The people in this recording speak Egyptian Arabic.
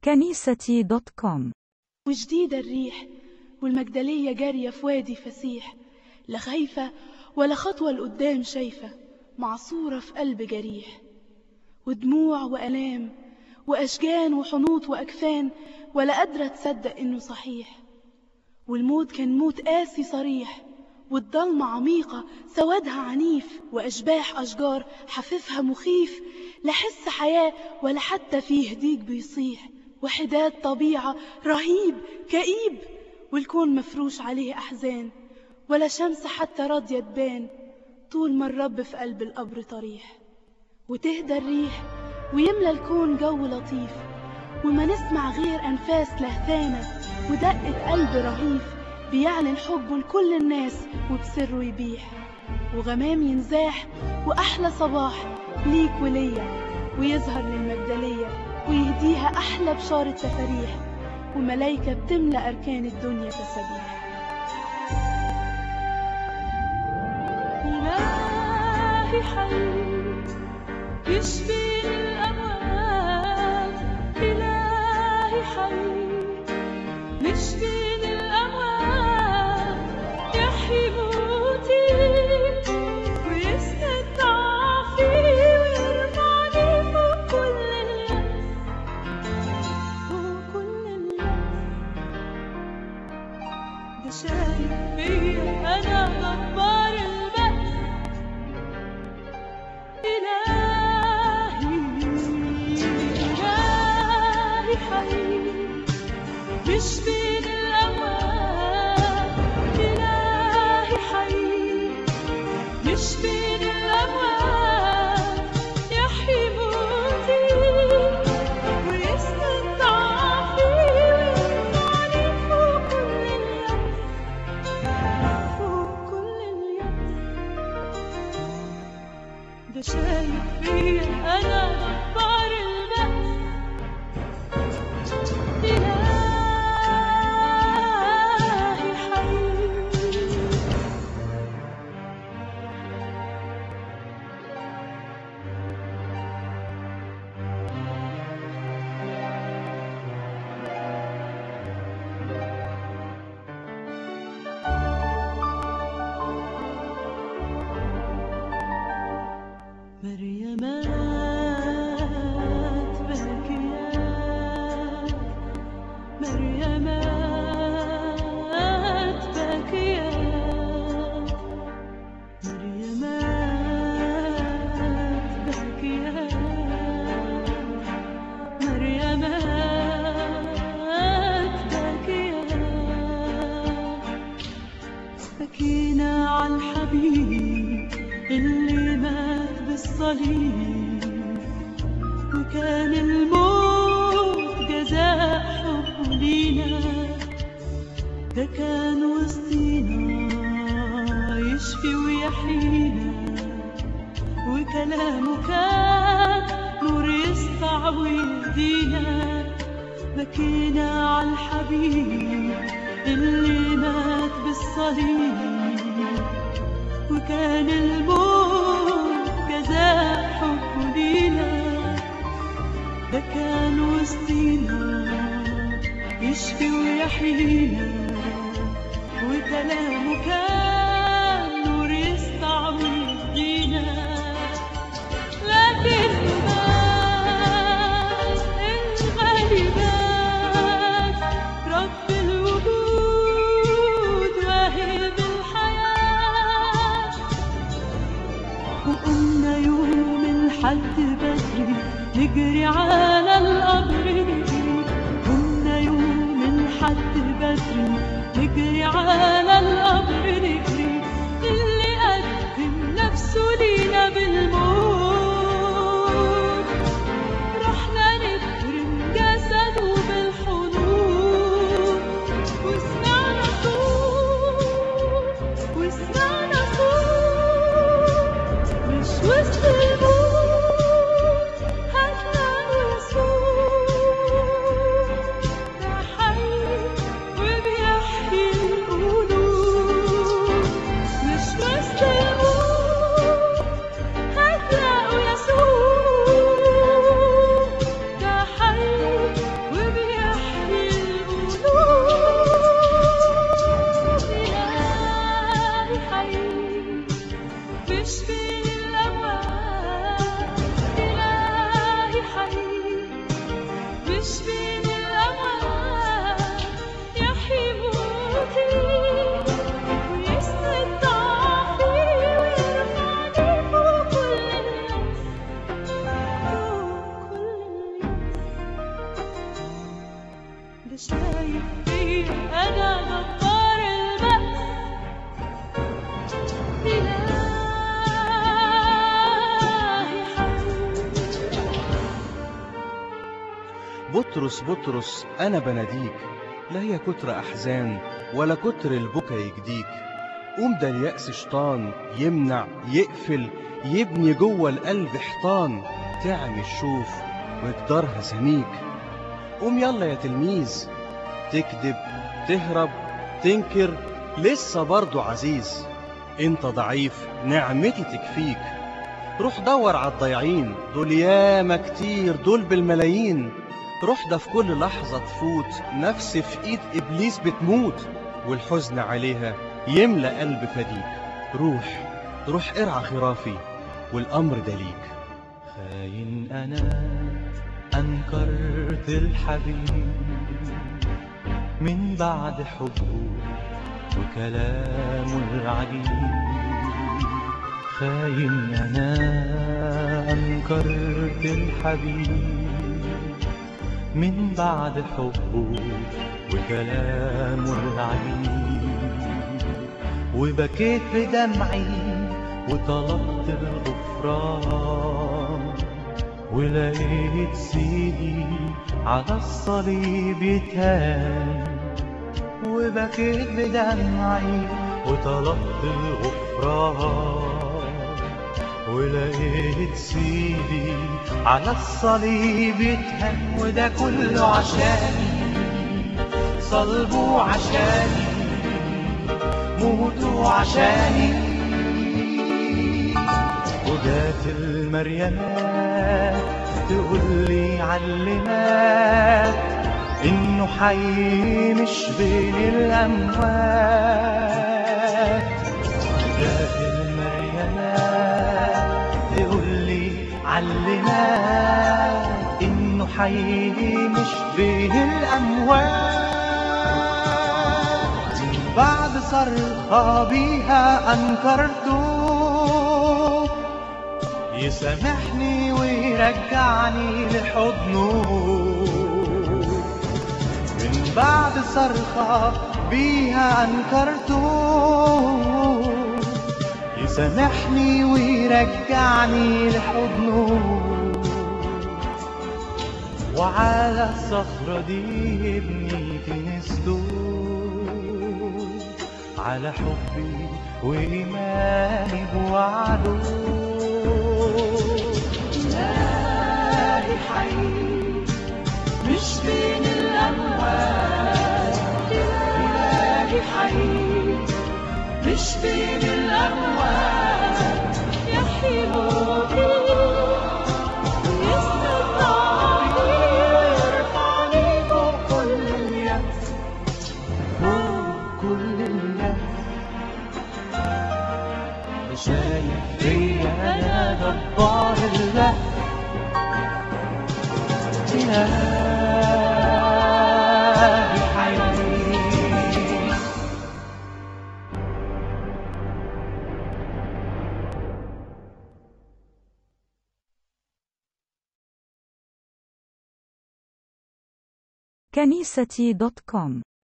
كنيستي دوت كوم وجديدة الريح والمجدلية جارية في وادي فسيح لا خايفة ولا خطوة لقدام شايفة معصورة في قلب جريح ودموع وألام وأشجان وحنوط وأكفان ولا قادرة تصدق إنه صحيح والموت كان موت قاسي صريح والضلمة عميقة سوادها عنيف وأشباح أشجار حفيفها مخيف لا حس حياة ولا حتى فيه ديك بيصيح وحداد طبيعة رهيب كئيب والكون مفروش عليه أحزان ولا شمس حتى راضية تبان طول ما الرب في قلب القبر طريح وتهدى الريح ويملى الكون جو لطيف وما نسمع غير أنفاس لهفانة ودقة قلب رهيف بيعلن حبه لكل الناس وبسره يبيح وغمام ينزاح وأحلى صباح ليك وليا ويظهر للمجدلية ويهديها أحلى بشارة تفاريح وملايكة بتملى أركان الدنيا تسابيح إلهي حي يشفي الأموات إلهي حي يشفي الأموات يحيي موتي ويسند ضعفي ويرفعني فوق كل اليأس فوق كل اليأس ده شايف فيا أنا غبار البأس إلهي إلهي حي يشفي الأموات إلهي حي يشفي الأموات يحيي موتي ويسند ضعفي ويرفعني فوق كل اليأس فوق كل اليأس ده شايف فيا أنا غبار البأس إلهي حي مريمات باكيات مريمات باكيات مريمات باكيات مريمات باكيات بكينا على الحبيب اللي مات بالصليب وكان الموت جزاء حبه لينا ده كان وسطينا يشفي ويحيينا وكلامه كان نور يسطع ويهدينا بكينا على الحبيب اللي مات بالصليب وكان الموت جزاء حبه لينا ده كان وسطينا يشفي ويحيينا وكلامه كان نور يسطع ويهدينا لكن مات الغالبات رب الوجود واهب الحياة وقمنا يوم الحد بدري نجري على القبر نجري قمنا يوم الحد بدري مش بين الأموات يحيي موتي ويسند ضعفي ويرفعني فوق كل اليأس فوق كل اليأس ده شايف فيا أنا جبار البأس إلهي حبيبي بطرس بطرس أنا بناديك لا هي كتر أحزان ولا كتر البكا يجديك قوم ده اليأس شيطان يمنع يقفل يبني جوه القلب حيطان تعمي الشوف وجدارها سميك قوم يلا يا تلميذ تكذب تهرب تنكر لسه برضو عزيز انت ضعيف نعمتي تكفيك روح دور على الضايعين دول ياما كتير دول بالملايين روح ده في كل لحظة تفوت نفس في ايد ابليس بتموت والحزن عليها يملى قلب فديك روح روح ارعى خرافي والامر ده ليك خاين أنا أنكرت الحبيب من بعد حبه وكلامه العجيب خاين أنا أنكرت الحبيب من بعد حبه وكلامه العجيب وبكيت بدمعي وطلبت الغفران ولقيت سيدي على الصليب يتهان وبكيت بدمعي وطلبت الغفران ولقيت سيدي على الصليب يتهان وده كله عشاني صلبه عشاني موتوا عشاني وجات المريمات تقول لي علمات انه حي مش بين الاموات جات المريمات تقول لي علمات انه حي مش بين الاموات بعد صرخة بيها أنكرته يسامحني ويرجعني لحضنه من بعد صرخة بيها أنكرته يسامحني ويرجعني لحضنه وعلى الصخرة دي ابني كنسته على حبي وإيماني بوعده إلهي حي مش بين الأموات إلهي حي مش بين الأموات يحيي موتي ويسند ضعفي ويرفعني فوق كل اليأس فوق كل الناس شايف فيا أنا جبار الله إلهي حي كنيستي دوت كوم